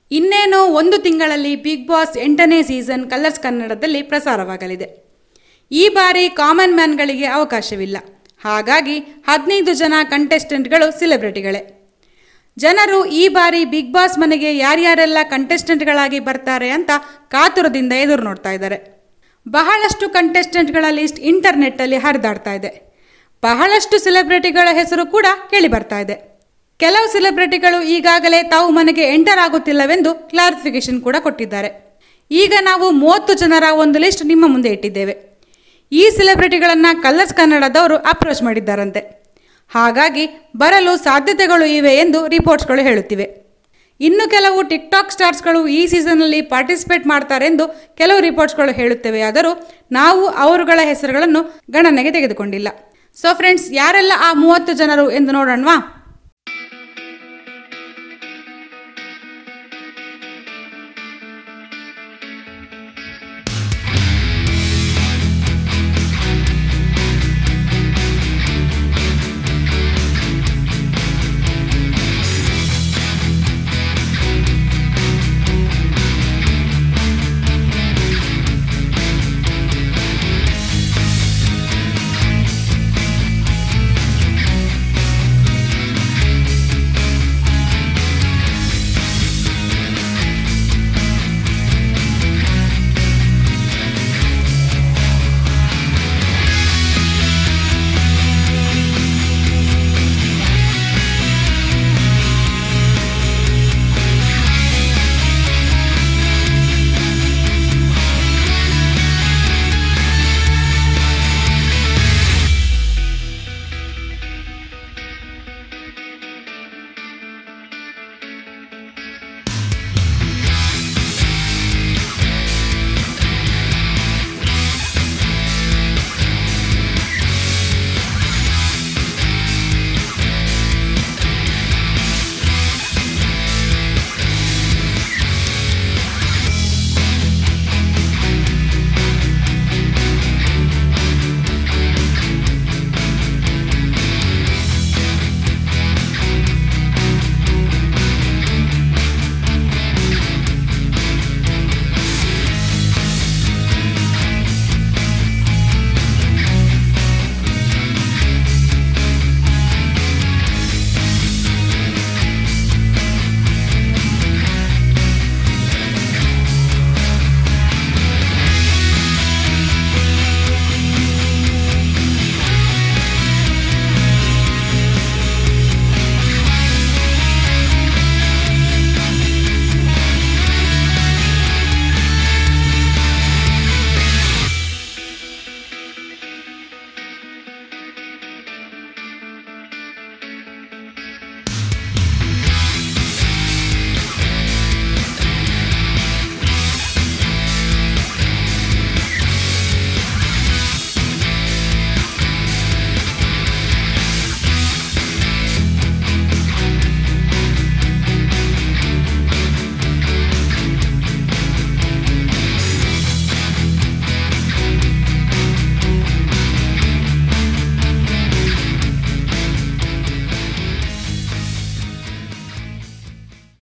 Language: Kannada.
ಇನ್ನೇನು ಒಂದು ತಿಂಗಳಲ್ಲಿ ಬಿಗ್ ಬಾಸ್ ಎಂಟನೇ ಸೀಸನ್ ಕಲರ್ಸ್ ಕನ್ನಡದಲ್ಲಿ ಪ್ರಸಾರವಾಗಲಿದೆ ಈ ಬಾರಿ ಕಾಮನ್ ಮ್ಯಾನ್ಗಳಿಗೆ ಅವಕಾಶವಿಲ್ಲ ಹಾಗಾಗಿ ಹದಿನೈದು ಜನ ಕಂಟೆಸ್ಟೆಂಟ್ಗಳು ಸೆಲೆಬ್ರಿಟಿಗಳೇ ಜನರು ಈ ಬಾರಿ ಬಿಗ್ ಬಾಸ್ ಮನೆಗೆ ಯಾರ್ಯಾರೆಲ್ಲ ಕಂಟೆಸ್ಟೆಂಟ್ಗಳಾಗಿ ಬರ್ತಾರೆ ಅಂತ ಕಾತುರದಿಂದ ಎದುರು ನೋಡ್ತಾ ಇದ್ದಾರೆ ಬಹಳಷ್ಟು ಕಂಟೆಸ್ಟೆಂಟ್ಗಳ ಲಿಸ್ಟ್ ಇಂಟರ್ನೆಟ್ಟಲ್ಲಿ ಹರಿದಾಡ್ತಾ ಇದೆ ಬಹಳಷ್ಟು ಸೆಲೆಬ್ರಿಟಿಗಳ ಹೆಸರು ಕೂಡ ಕೇಳಿ ಬರ್ತಾ ಇದೆ ಕೆಲವು ಸೆಲೆಬ್ರಿಟಿಗಳು ಈಗಾಗಲೇ ತಾವು ಮನೆಗೆ ಎಂಟರ್ ಆಗುತ್ತಿಲ್ಲವೆಂದು ಕ್ಲಾರಿಫಿಕೇಶನ್ ಕೂಡ ಕೊಟ್ಟಿದ್ದಾರೆ ಈಗ ನಾವು ಮೂವತ್ತು ಜನರ ಒಂದು ಲಿಸ್ಟ್ ನಿಮ್ಮ ಮುಂದೆ ಇಟ್ಟಿದ್ದೇವೆ ಈ ಸೆಲೆಬ್ರಿಟಿಗಳನ್ನು ಕಲರ್ಸ್ ಕನ್ನಡದವರು ಅಪ್ರೋಚ್ ಮಾಡಿದ್ದಾರಂತೆ ಹಾಗಾಗಿ ಬರಲು ಸಾಧ್ಯತೆಗಳು ಇವೆ ಎಂದು ರಿಪೋರ್ಟ್ಸ್ಗಳು ಹೇಳುತ್ತಿವೆ ಇನ್ನು ಕೆಲವು ಟಿಕ್ಟಾಕ್ ಸ್ಟಾರ್ಸ್ಗಳು ಈ ಸೀಸನ್ನಲ್ಲಿ ಪಾರ್ಟಿಸಿಪೇಟ್ ಮಾಡ್ತಾರೆಂದು ಕೆಲವು ರಿಪೋರ್ಟ್ಸ್ಗಳು ಹೇಳುತ್ತವೆ ಆದರೂ ನಾವು ಅವರುಗಳ ಹೆಸರುಗಳನ್ನು ಗಣನೆಗೆ ತೆಗೆದುಕೊಂಡಿಲ್ಲ ಸೊ ಫ್ರೆಂಡ್ಸ್ ಯಾರೆಲ್ಲ ಆ ಮೂವತ್ತು ಜನರು ಎಂದು ನೋಡೋಣವಾ